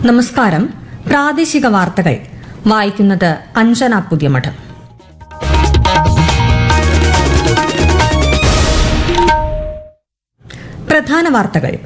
നമസ്കാരം പ്രാദേശിക വാർത്തകൾ വായിക്കുന്നത് അഞ്ജന പുതിയമഠം പ്രധാന വാർത്തകൾ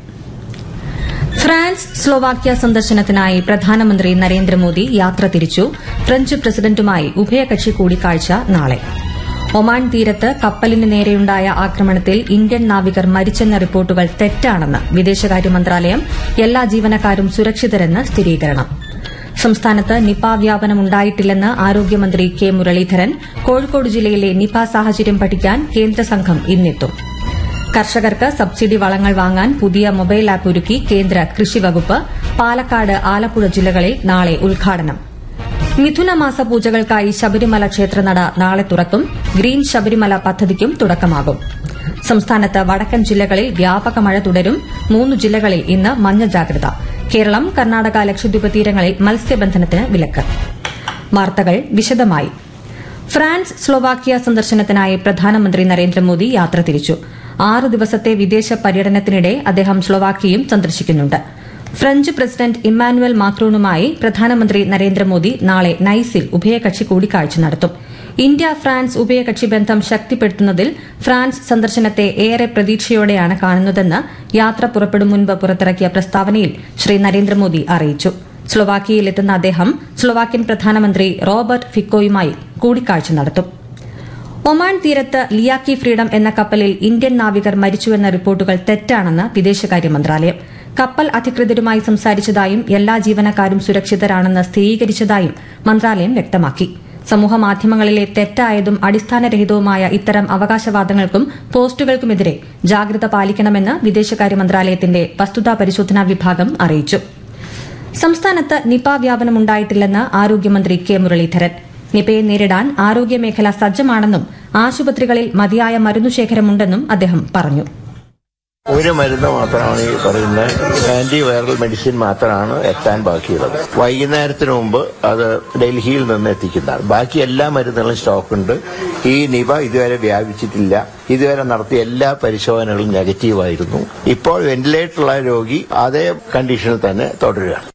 ഫ്രാൻസ് സ്ലോവാക്യ സന്ദർശനത്തിനായി പ്രധാനമന്ത്രി നരേന്ദ്രമോദി യാത്ര തിരിച്ചു ഫ്രഞ്ച് പ്രസിഡന്റുമായി ഉഭയകക്ഷി കൂടിക്കാഴ്ച നാളെ ഒമാൻ തീരത്ത് കപ്പലിന് നേരെയുണ്ടായ ആക്രമണത്തിൽ ഇന്ത്യൻ നാവികർ മരിച്ചെന്ന റിപ്പോർട്ടുകൾ തെറ്റാണെന്ന് വിദേശകാര്യ മന്ത്രാലയം എല്ലാ ജീവനക്കാരും സുരക്ഷിതരെന്ന് സ്ഥിരീകരണം സംസ്ഥാനത്ത് നിപ വ്യാപനമുണ്ടായിട്ടില്ലെന്ന് ആരോഗ്യമന്ത്രി കെ മുരളീധരൻ കോഴിക്കോട് ജില്ലയിലെ നിപ സാഹചര്യം പഠിക്കാൻ കേന്ദ്ര സംഘം ഇന്നെത്തും കർഷകർക്ക് സബ്സിഡി വളങ്ങൾ വാങ്ങാൻ പുതിയ മൊബൈൽ ആപ്പ് ഒരുക്കി കേന്ദ്ര കൃഷി വകുപ്പ് പാലക്കാട് ആലപ്പുഴ ജില്ലകളിൽ നാളെ ഉദ്ഘാടനം മിഥുനമാസ പൂജകൾക്കായി ശബരിമല ക്ഷേത്രനട നാളെ തുറക്കും ഗ്രീൻ ശബരിമല പദ്ധതിക്കും തുടക്കമാകും സംസ്ഥാനത്ത് വടക്കൻ ജില്ലകളിൽ വ്യാപക മഴ തുടരും മൂന്ന് ജില്ലകളിൽ ഇന്ന് മഞ്ഞ ജാഗ്രത കേരളം കർണാടക ലക്ഷദ്വീപ് തീരങ്ങളിൽ മത്സ്യബന്ധനത്തിന് വിലക്ക് വാർത്തകൾ വിശദമായി ഫ്രാൻസ് സ്ലോവാക്യ സന്ദർശനത്തിനായി പ്രധാനമന്ത്രി നരേന്ദ്രമോദി യാത്ര തിരിച്ചു ആറ് ദിവസത്തെ വിദേശ പര്യടനത്തിനിടെ അദ്ദേഹം സ്ലോവാക്യയും സന്ദർശിക്കുന്നുണ്ട് ഫ്രഞ്ച് പ്രസിഡന്റ് ഇമ്മാനുവൽ മാക്രോണുമായി പ്രധാനമന്ത്രി നരേന്ദ്രമോദി നാളെ നൈസിൽ ഉഭയകക്ഷി കൂടിക്കാഴ്ച നടത്തും ഇന്ത്യ ഫ്രാൻസ് ഉഭയകക്ഷി ബന്ധം ശക്തിപ്പെടുത്തുന്നതിൽ ഫ്രാൻസ് സന്ദർശനത്തെ ഏറെ പ്രതീക്ഷയോടെയാണ് കാണുന്നതെന്ന് യാത്ര പുറപ്പെടും മുൻപ് പുറത്തിറക്കിയ പ്രസ്താവനയിൽ ശ്രീ നരേന്ദ്രമോദി അറിയിച്ചു സ്ലൊവാക്കിയയിലെത്തുന്ന അദ്ദേഹം സ്ലൊവാക്യൻ പ്രധാനമന്ത്രി റോബർട്ട് ഫിക്കോയുമായി കൂടിക്കാഴ്ച നടത്തും ഒമാൻ തീരത്ത് ലിയാക്കി ഫ്രീഡം എന്ന കപ്പലിൽ ഇന്ത്യൻ നാവികർ മരിച്ചുവെന്ന റിപ്പോർട്ടുകൾ തെറ്റാണെന്ന് വിദേശകാര്യ മന്ത്രാലയം കപ്പൽ അധികൃതരുമായി സംസാരിച്ചതായും എല്ലാ ജീവനക്കാരും സുരക്ഷിതരാണെന്ന് സ്ഥിരീകരിച്ചതായും മന്ത്രാലയം വ്യക്തമാക്കി സമൂഹമാധ്യമങ്ങളിലെ തെറ്റായതും അടിസ്ഥാനരഹിതവുമായ ഇത്തരം അവകാശവാദങ്ങൾക്കും പോസ്റ്റുകൾക്കുമെതിരെ ജാഗ്രത പാലിക്കണമെന്ന് വിദേശകാര്യ മന്ത്രാലയത്തിന്റെ വസ്തുതാ പരിശോധനാ വിഭാഗം അറിയിച്ചു സംസ്ഥാനത്ത് നിപ വ്യാപനമുണ്ടായിട്ടില്ലെന്ന് ആരോഗ്യമന്ത്രി കെ മുരളീധരൻ നിപയെ നേരിടാൻ ആരോഗ്യമേഖല സജ്ജമാണെന്നും ആശുപത്രികളിൽ മതിയായ മരുന്നുശേഖരമുണ്ടെന്നും അദ്ദേഹം പറഞ്ഞു ഒരു മരുന്ന് മാത്രമാണ് ഈ പറയുന്ന ആന്റി വൈറൽ മെഡിസിൻ മാത്രമാണ് എത്താൻ ബാക്കിയുള്ളത് വൈകുന്നേരത്തിന് മുമ്പ് അത് ഡൽഹിയിൽ നിന്ന് എത്തിക്കുന്നതാണ് ബാക്കി എല്ലാ മരുന്നുകളും സ്റ്റോക്കുണ്ട് ഈ നിപ ഇതുവരെ വ്യാപിച്ചിട്ടില്ല ഇതുവരെ നടത്തിയ എല്ലാ പരിശോധനകളും നെഗറ്റീവായിരുന്നു ഇപ്പോൾ വെന്റിലേറ്ററുള്ള രോഗി അതേ കണ്ടീഷനിൽ തന്നെ തുടരുകയാണ്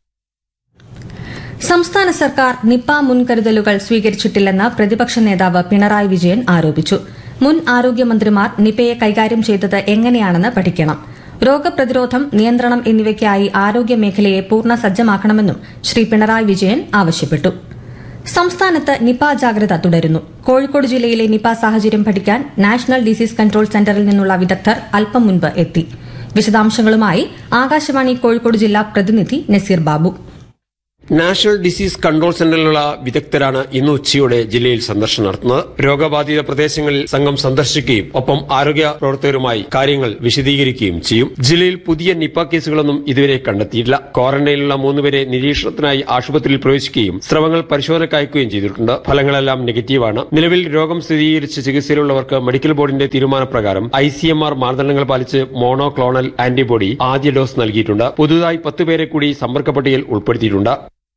സംസ്ഥാന സർക്കാർ നിപ മുൻകരുതലുകൾ സ്വീകരിച്ചിട്ടില്ലെന്ന് പ്രതിപക്ഷ നേതാവ് പിണറായി വിജയൻ ആരോപിച്ചു മുൻ ആരോഗ്യമന്ത്രിമാർ നിപയെ കൈകാര്യം ചെയ്തത് എങ്ങനെയാണെന്ന് പഠിക്കണം രോഗപ്രതിരോധം നിയന്ത്രണം എന്നിവയ്ക്കായി ആരോഗ്യമേഖലയെ പൂർണ്ണ സജ്ജമാക്കണമെന്നും ശ്രീ പിണറായി വിജയൻ ആവശ്യപ്പെട്ടു സംസ്ഥാനത്ത് നിപ ജാഗ്രത തുടരുന്നു കോഴിക്കോട് ജില്ലയിലെ നിപ സാഹചര്യം പഠിക്കാൻ നാഷണൽ ഡിസീസ് കൺട്രോൾ സെന്ററിൽ നിന്നുള്ള വിദഗ്ധർ അല്പം മുൻപ് എത്തി വിശദാംശങ്ങളുമായി ആകാശവാണി കോഴിക്കോട് ജില്ലാ പ്രതിനിധി Naseer Babu national disease control സെന്ററിലുള്ള വിദഗ്ധരാണ് ഇന്ന് ഉച്ചയോടെ ജില്ലയിൽ സന്ദർശനം നടത്തുന്നത് രോഗബാധിത പ്രദേശങ്ങളിൽ സംഘം സന്ദർശിക്കുകയും ഒപ്പം ആരോഗ്യ പ്രവർത്തകരുമായി കാര്യങ്ങൾ വിശദീകരിക്കുകയും ചെയ്യും ജില്ലയിൽ പുതിയ നിപ കേസുകളൊന്നും ഇതുവരെ കണ്ടെത്തിയിട്ടില്ല ക്വാറന്റൈനിലുള്ള മൂന്നുപേരെ നിരീക്ഷണത്തിനായി ആശുപത്രിയിൽ പ്രവേശിക്കുകയും സ്രവങ്ങൾ പരിശോധനയ്ക്ക് അയക്കുകയും ചെയ്തിട്ടുണ്ട് ഫലങ്ങളെല്ലാം നെഗറ്റീവാണ് നിലവിൽ രോഗം സ്ഥിരീകരിച്ച് ചികിത്സയിലുള്ളവർക്ക് മെഡിക്കൽ ബോർഡിന്റെ തീരുമാനപ്രകാരം ഐ സി എം ആർ മാനദണ്ഡങ്ങൾ പാലിച്ച് മോണോക്ലോണൽ ആന്റിബോഡി ആദ്യ ഡോസ് നൽകിയിട്ടുണ്ട് പുതുതായി പത്തുപേരെ കൂടി സമ്പർക്ക പട്ടികയിൽ ഉൾപ്പെടുത്തിയിട്ടുണ്ട്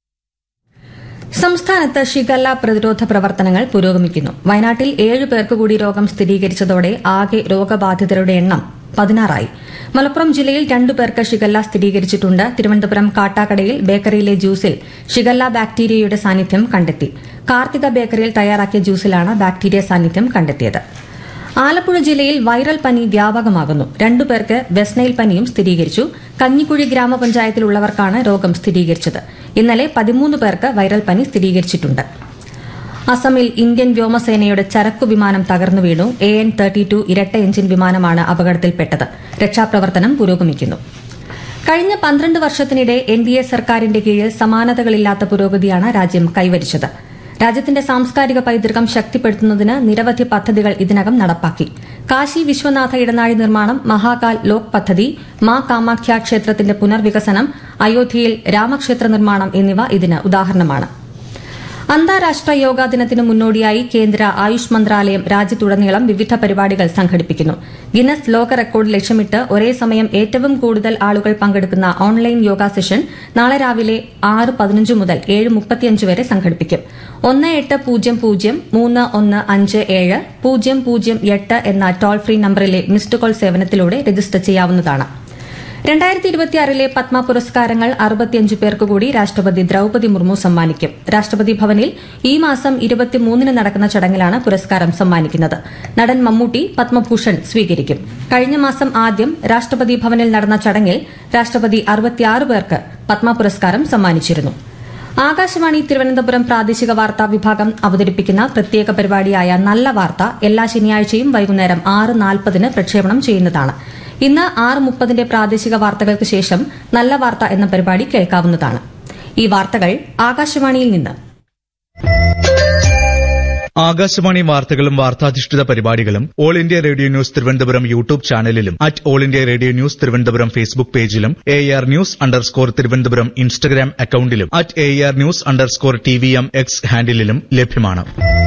സംസ്ഥാനത്ത് ഷിഗല്ല പ്രതിരോധ പ്രവർത്തനങ്ങൾ പുരോഗമിക്കുന്നു വയനാട്ടിൽ ഏഴ് പേർക്ക് കൂടി രോഗം സ്ഥിരീകരിച്ചതോടെ ആകെ രോഗബാധിതരുടെ എണ്ണം പതിനാറായി മലപ്പുറം ജില്ലയിൽ രണ്ടു പേർക്ക് ഷിഗല്ല സ്ഥിരീകരിച്ചിട്ടുണ്ട് തിരുവനന്തപുരം കാട്ടാക്കടയിൽ ബേക്കറിയിലെ ജ്യൂസിൽ ഷിഗല്ല ബാക്ടീരിയയുടെ സാന്നിധ്യം കണ്ടെത്തി കാർത്തിക ബേക്കറിയിൽ തയ്യാറാക്കിയ ജ്യൂസിലാണ് ബാക്ടീരിയ സാന്നിധ്യം കണ്ടെത്തിയത് ആലപ്പുഴ ജില്ലയിൽ വൈറൽ പനി വ്യാപകമാകുന്നു രണ്ടുപേർക്ക് വെസ്നൈൽ പനിയും സ്ഥിരീകരിച്ചു കഞ്ഞിക്കുഴി ഗ്രാമപഞ്ചായത്തിലുള്ളവർക്കാണ് രോഗം സ്ഥിരീകരിച്ചത് ഇന്നലെ പതിമൂന്ന് പേർക്ക് വൈറൽ പനി സ്ഥിരീകരിച്ചിട്ടുണ്ട് അസമിൽ ഇന്ത്യൻ വ്യോമസേനയുടെ ചരക്കു വിമാനം തകർന്നു വീണു എ എൻ തേർട്ടി ടു ഇരട്ട എഞ്ചിൻ വിമാനമാണ് അപകടത്തിൽപ്പെട്ടത് രക്ഷാപ്രവർത്തനം പുരോഗമിക്കുന്നു കഴിഞ്ഞ പന്ത്രണ്ട് വർഷത്തിനിടെ എൻ ഡി എ സർക്കാരിന്റെ കീഴിൽ സമാനതകളില്ലാത്ത പുരോഗതിയാണ് രാജ്യം കൈവരിച്ചത് രാജ്യത്തിന്റെ സാംസ്കാരിക പൈതൃകം ശക്തിപ്പെടുത്തുന്നതിന് നിരവധി പദ്ധതികൾ ഇതിനകം നടപ്പാക്കി കാശി വിശ്വനാഥ ഇടനാഴി നിർമ്മാണം മഹാകാൽ ലോക് പദ്ധതി മാ കാമാഖ്യ ക്ഷേത്രത്തിന്റെ പുനർവികസനം അയോധ്യയിൽ രാമക്ഷേത്ര നിർമ്മാണം എന്നിവ ഇതിന് ഉദാഹരണമാണ് അന്താരാഷ്ട്ര യോഗാ ദിനത്തിന് മുന്നോടിയായി കേന്ദ്ര ആയുഷ് മന്ത്രാലയം രാജ്യത്തുടനീളം വിവിധ പരിപാടികൾ സംഘടിപ്പിക്കുന്നു ഗിന്നസ് ലോക റെക്കോർഡ് ലക്ഷ്യമിട്ട് ഒരേ സമയം ഏറ്റവും കൂടുതൽ ആളുകൾ പങ്കെടുക്കുന്ന ഓൺലൈൻ യോഗ സെഷൻ നാളെ രാവിലെ ആറ് പതിനഞ്ച് മുതൽ ഏഴ് മുപ്പത്തിയഞ്ച് വരെ സംഘടിപ്പിക്കും ഒന്ന് എട്ട് പൂജ്യം പൂജ്യം മൂന്ന് ഒന്ന് അഞ്ച് ഏഴ് പൂജ്യം പൂജ്യം എട്ട് എന്ന ടോൾ ഫ്രീ നമ്പറിലെ മിസ്ഡ് കോൾ സേവനത്തിലൂടെ രജിസ്റ്റർ ചെയ്യാവുന്നതാണ് രണ്ടായിരത്തി ഇരുപത്തിയാറിലെ പത്മ പുരസ്കാരങ്ങൾ അറുപത്തിയഞ്ച് പേർക്ക് കൂടി രാഷ്ട്രപതി ദ്രൌപതി മുർമു സമ്മാനിക്കും രാഷ്ട്രപതി ഭവനിൽ ഈ മാസം ഇരുപത്തിമൂന്നിന് നടക്കുന്ന ചടങ്ങിലാണ് പുരസ്കാരം സമ്മാനിക്കുന്നത് നടൻ മമ്മൂട്ടി പത്മഭൂഷൺ സ്വീകരിക്കും കഴിഞ്ഞ മാസം ആദ്യം രാഷ്ട്രപതി ഭവനിൽ നടന്ന ചടങ്ങിൽ രാഷ്ട്രപതി അറുപത്തിയാറ് പേർക്ക് പത്മ പുരസ്കാരം സമ്മാനിച്ചിരുന്നു ആകാശവാണി തിരുവനന്തപുരം പ്രാദേശിക വാർത്താ വിഭാഗം അവതരിപ്പിക്കുന്ന പ്രത്യേക പരിപാടിയായ നല്ല വാർത്ത എല്ലാ ശനിയാഴ്ചയും വൈകുന്നേരം ആറ് നാൽപ്പതിന് പ്രക്ഷേപണം ചെയ്യുന്നതാണ് ഇന്ന് ആറ് മുപ്പതിന്റെ പ്രാദേശിക വാർത്തകൾക്ക് ശേഷം നല്ല വാർത്ത എന്ന പരിപാടി കേൾക്കാവുന്നതാണ് ഈ വാർത്തകൾ ആകാശവാണിയിൽ നിന്ന് ആകാശവാണി വാർത്തകളും വാർത്താധിഷ്ഠിത പരിപാടികളും all India radio news Thiruvananthapuram YouTube ചാനലിലും at all India radio news Thiruvananthapuram Facebook പേജിലും A R news underscore Thiruvananthapuram Instagram അക്കൌണ്ടിലും at A R news underscore T V M X ഹാൻഡിലും ലഭ്യമാണ്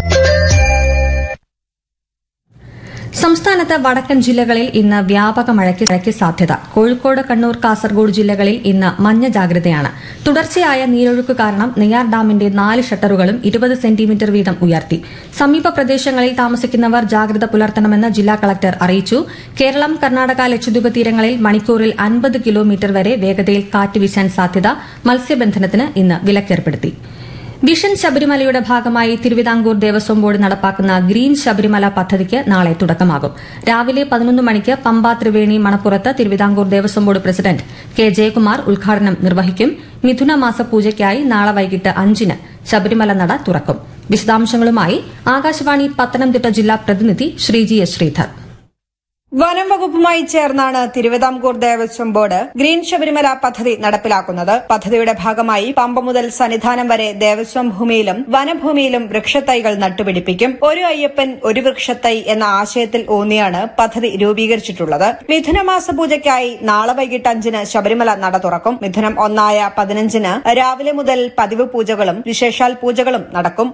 സംസ്ഥാനത്ത് വടക്കൻ ജില്ലകളിൽ ഇന്ന് വ്യാപക മഴയ്ക്ക് മഴയ്ക്ക് സാധ്യത കോഴിക്കോട് കണ്ണൂർ കാസർഗോഡ് ജില്ലകളിൽ ഇന്ന് മഞ്ഞ ജാഗ്രതയാണ് തുടർച്ചയായ നീരൊഴുക്ക് കാരണം നെയ്യാർ ഡാമിന്റെ നാല് ഷട്ടറുകളും ഇരുപത് സെന്റിമീറ്റർ വീതം ഉയർത്തി സമീപ പ്രദേശങ്ങളിൽ താമസിക്കുന്നവർ ജാഗ്രത പുലർത്തണമെന്ന് ജില്ലാ കളക്ടർ അറിയിച്ചു കേരളം കർണാടക ലക്ഷദ്വീപ് തീരങ്ങളിൽ മണിക്കൂറിൽ അൻപത് കിലോമീറ്റർ വരെ വേഗതയിൽ കാറ്റ് വീശാൻ സാധ്യത മത്സ്യബന്ധനത്തിന് ഇന്ന് വിലക്കേർപ്പെടുത്തി വിഷൻ ശബരിമലയുടെ ഭാഗമായി തിരുവിതാംകൂർ ദേവസ്വം ബോർഡ് നടപ്പാക്കുന്ന ഗ്രീൻ ശബരിമല പദ്ധതിക്ക് നാളെ തുടക്കമാകും രാവിലെ പതിനൊന്ന് മണിക്ക് പമ്പ ത്രിവേണി മണപ്പുറത്ത് Thiruvithamkoor Devaswom board president K Jayakumar ഉദ്ഘാടനം നിർവഹിക്കും മിഥുന മാസ പൂജയ്ക്കായി നാളെ വൈകിട്ട് അഞ്ചിന് ശബരിമല നട തുറക്കും വിശദാംശങ്ങളുമായി ആകാശവാണി പത്തനംതിട്ട ജില്ലാ പ്രതിനിധി ശ്രീജി എസ് ശ്രീധർ വനം വകുപ്പുമായി ചേർന്നാണ് തിരുവിതാംകൂർ ദേവസ്വം ബോർഡ് ഗ്രീൻ ശബരിമല പദ്ധതി നടപ്പിലാക്കുന്നത് പദ്ധതിയുടെ ഭാഗമായി പമ്പ മുതൽ സന്നിധാനം വരെ ദേവസ്വം ഭൂമിയിലും വനഭൂമിയിലും വൃക്ഷത്തൈകൾ നട്ടുപിടിപ്പിക്കും ഒരു അയ്യപ്പൻ ഒരു വൃക്ഷത്തൈ എന്ന ആശയത്തിൽ ഊന്നിയാണ് പദ്ധതി രൂപീകരിച്ചിട്ടുള്ളത് മിഥുനമാസ പൂജയ്ക്കായി നാളെ വൈകിട്ട് അഞ്ചിന് ശബരിമല നട തുറക്കും മിഥുനം ഒന്നായ പതിനഞ്ചിന് രാവിലെ മുതൽ പതിവ് പൂജകളും വിശേഷാൽ പൂജകളും നടക്കും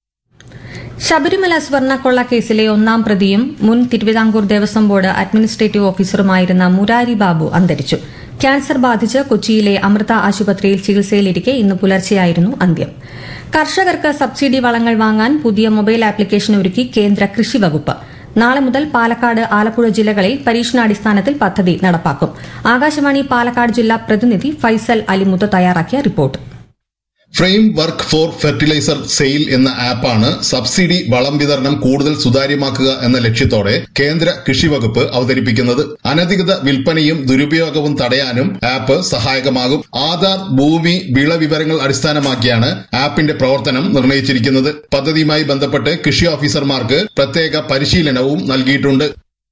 ശബരിമല സ്വർണ്ണക്കൊള്ള കേസിലെ ഒന്നാം പ്രതിയും മുൻ തിരുവിതാംകൂർ ദേവസ്വം ബോർഡ് അഡ്മിനിസ്ട്രേറ്റീവ് ഓഫീസറുമായിരുന്ന മുരാരി ബാബു അന്തരിച്ചു ക്യാൻസർ ബാധിച്ച് കൊച്ചിയിലെ അമൃത ആശുപത്രിയിൽ ചികിത്സയിലിരിക്കെ ഇന്ന് പുലർച്ചെയായിരുന്നു അന്ത്യം കർഷകർക്ക് സബ്സിഡി വളങ്ങൾ വാങ്ങാൻ പുതിയ മൊബൈൽ ആപ്ലിക്കേഷൻ ഒരുക്കി കേന്ദ്ര കൃഷി വകുപ്പ് നാളെ മുതൽ പാലക്കാട് ആലപ്പുഴ ജില്ലകളിൽ പരീക്ഷണാടിസ്ഥാനത്തിൽ പദ്ധതി നടപ്പാക്കും ആകാശവാണി പാലക്കാട് ജില്ലാ പ്രതിനിധി ഫൈസൽ അലിമുത്ത് തയ്യാറാക്കിയ report framework for fertiliser sale എന്ന ആപ്പാണ് സബ്സിഡി വളം വിതരണം കൂടുതൽ സുതാര്യമാക്കുക എന്ന ലക്ഷ്യത്തോടെ കേന്ദ്ര കൃഷി വകുപ്പ് അവതരിപ്പിക്കുന്നത് അനധികൃത വിൽപ്പനയും ദുരുപയോഗവും തടയാനും ആപ്പ് സഹായകമാകും ആധാർ ഭൂമി വിള വിവരങ്ങൾ അടിസ്ഥാനമാക്കിയാണ് ആപ്പിന്റെ പ്രവർത്തനം നിർണ്ണയിച്ചിരിക്കുന്നത് പദ്ധതിയുമായി ബന്ധപ്പെട്ട് കൃഷി ഓഫീസർമാർക്ക് പ്രത്യേക പരിശീലനവും നൽകിയിട്ടുണ്ട്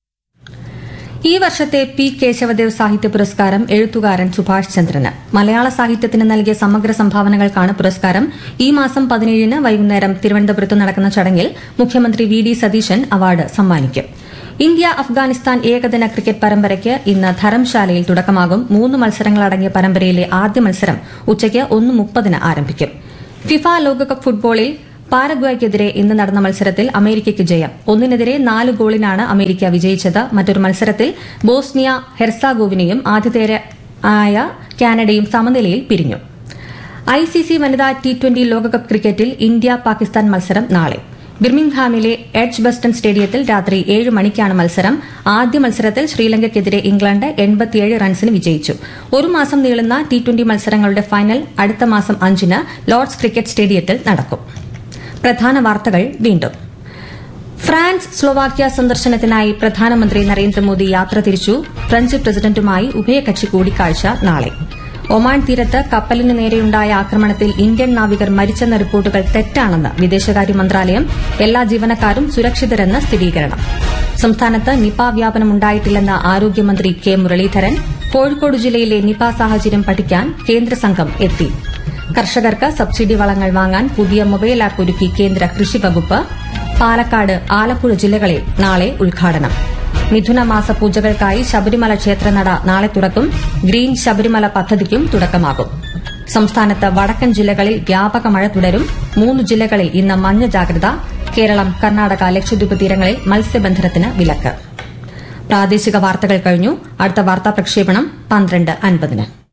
ഈ വർഷത്തെ പി കേശവദേവ് സാഹിത്യ പുരസ്കാരം എഴുത്തുകാരൻ സുഭാഷ് ചന്ദ്രന് മലയാള സാഹിത്യത്തിന് നൽകിയ സമഗ്ര സംഭാവനകൾക്കാണ് പുരസ്കാരം ഈ മാസം പതിനേഴിന് വൈകുന്നേരം തിരുവനന്തപുരത്ത് നടക്കുന്ന ചടങ്ങിൽ മുഖ്യമന്ത്രി വി ഡി സതീശൻ അവാർഡ് സമ്മാനിക്കും ഇന്ത്യ അഫ്ഗാനിസ്ഥാൻ ഏകദിന ക്രിക്കറ്റ് പരമ്പരയ്ക്ക് ഇന്ന് ധരംശാലയിൽ തുടക്കമാകും മൂന്ന് മത്സരങ്ങളടങ്ങിയ പരമ്പരയിലെ ആദ്യ മത്സരം ഉച്ചയ്ക്ക് ഒന്ന് മുപ്പതിന് ആരംഭിക്കും ഫിഫ ലോകകപ്പ് ഫുട്ബോളിൽ പാരഗ്വായ്ക്കെതിരെ ഇന്ന് നടന്ന മത്സരത്തിൽ അമേരിക്കയ്ക്ക് ജയം ഒന്നിനെതിരെ നാല് ഗോളിനാണ് അമേരിക്ക വിജയിച്ചത് മറ്റൊരു മത്സരത്തിൽ ബോസ്നിയ ഹെർസാഗോവിനെയും ആതിഥേയരായ കാനഡയും സമനിലയിൽ പിരിഞ്ഞു ഐസിസി വനിതാ ടി ട്വന്റി ലോകകപ്പ് ക്രിക്കറ്റിൽ ഇന്ത്യ പാകിസ്ഥാൻ മത്സരം നാളെ ബിർമിംഗ്ഹാമിലെ എഡ്ജ് ബസ്റ്റൺ സ്റ്റേഡിയത്തിൽ രാത്രി ഏഴ് മണിക്കാണ് മത്സരം ആദ്യ മത്സരത്തിൽ ശ്രീലങ്കയ്ക്കെതിരെ ഇംഗ്ലണ്ട് എൺപത്തിയേഴ് റൺസിന് വിജയിച്ചു ഒരു മാസം നീളുന്ന ടി ട്വന്റി മത്സരങ്ങളുടെ ഫൈനൽ അടുത്ത മാസം അഞ്ചിന് ലോർഡ്സ് ക്രിക്കറ്റ് സ്റ്റേഡിയത്തിൽ നടക്കും പ്രധാന വാർത്തകൾ വീണ്ടും ഫ്രാൻസ് സ്ലോവാക്യ സന്ദർശനത്തിനായി പ്രധാനമന്ത്രി നരേന്ദ്രമോദി യാത്ര തിരിച്ചു ഫ്രഞ്ച് പ്രസിഡന്റുമായി ഉഭയകക്ഷി കൂടിക്കാഴ്ച നാളെ ഒമാൻ തീരത്ത് കപ്പലിന് നേരെയുണ്ടായ ആക്രമണത്തിൽ ഇന്ത്യൻ നാവികർ മരിച്ചെന്ന റിപ്പോർട്ടുകൾ തെറ്റാണെന്ന് വിദേശകാര്യ മന്ത്രാലയം എല്ലാ ജീവനക്കാരും സുരക്ഷിതരെന്ന് സ്ഥിരീകരണം സംസ്ഥാനത്ത് നിപ വ്യാപനമുണ്ടായിട്ടില്ലെന്ന് ആരോഗ്യമന്ത്രി കെ മുരളീധരൻ കോഴിക്കോട് ജില്ലയിലെ നിപ സാഹചര്യം പഠിക്കാൻ കേന്ദ്ര സംഘം എത്തി കർഷകർക്ക് സബ്സിഡി വളങ്ങൾ വാങ്ങാൻ പുതിയ മൊബൈൽ ആപ്പ് ഒരുക്കി കേന്ദ്ര കൃഷി വകുപ്പ് പാലക്കാട് ആലപ്പുഴ ജില്ലകളിൽ നാളെ ഉദ്ഘാടനം മിഥുന മാസ പൂജകൾക്കായി ശബരിമല ക്ഷേത്രനട നാളെ തുറക്കും ഗ്രീൻ ശബരിമല പദ്ധതിക്കും തുടക്കമാകും സംസ്ഥാനത്ത് വടക്കൻ ജില്ലകളിൽ വ്യാപക മഴ തുടരും മൂന്ന് ജില്ലകളിൽ ഇന്ന് മഞ്ഞ ജാഗ്രത കേരളം കർണാടക ലക്ഷദ്വീപ് തീരങ്ങളിൽ മത്സ്യബന്ധനത്തിന് വിലക്ക് പ്രാദേശിക വാർത്തകൾ കഴിഞ്ഞു അടുത്ത വാർത്താ പ്രക്ഷേപണം പന്ത്രണ്ട് അൻപതിന്